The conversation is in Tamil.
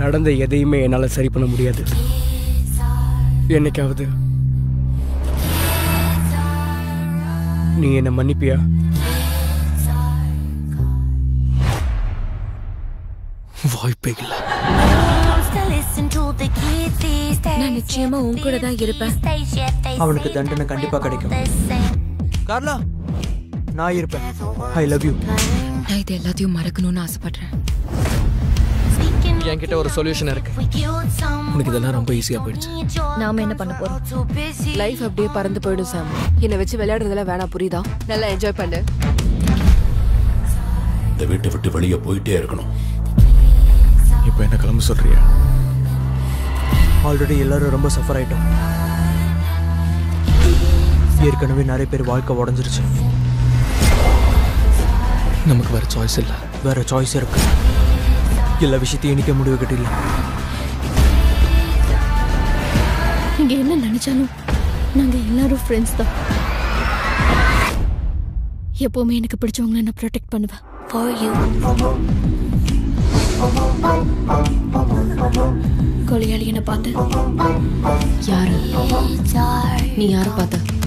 நடந்த எதையுமே என்னால் சரி பண்ண முடியாது என்னைக்காவது நீ என்னை மன்னிப்பியா வாய்ப்பே இல்லை நான் நிச்சயமா உன் கூட தான் இருப்பேன் அவனுக்கு தண்டனை கண்டிப்பா கிடைக்கும் கார்லா நான் இருப்பேன் ஐ லவ் யூ நான் இது எல்லாத்தையும் மறக்கணும்னு ஆசைப்படுறேன் என்கிட்ட ஒரு சொல்யூஷன் இருக்கு உனக்கு இதெல்லாம் ரொம்ப ஈஸியா போயிடுச்சு நாம என்ன பண்ண போறோம் லைஃப் அப்படியே பறந்து போயிடும் சாம் என்னை வச்சு விளையாடுறதுல வேணாம் புரியுதா நல்லா என்ஜாய் பண்ணு இந்த வீட்டை விட்டு வெளியே போயிட்டே இருக்கணும் இப்போ என்ன கிளம்ப சொல்றியா ஆல்ரெடி எல்லாரும் ரொம்ப சஃபர் ஆயிட்டோம் ஏற்கனவே நிறைய பேர் வாழ்க்கை உடஞ்சிருச்சு நமக்கு வேற சாய்ஸ் இல்லை வேற சாய்ஸ் இருக்கு எல்லா விஷயத்தையும் இனிக்க முடிவு கட்டிடலாம் நீங்க என்ன நினைச்சாலும் நாங்க எல்லாரும் ஃப்ரெண்ட்ஸ் தான் எப்பவுமே எனக்கு பிடிச்சவங்கள நான் ப்ரொடெக்ட் பண்ணுவேன் கொலையாளி என்ன பார்த்து யாரு நீ யார பார்த்த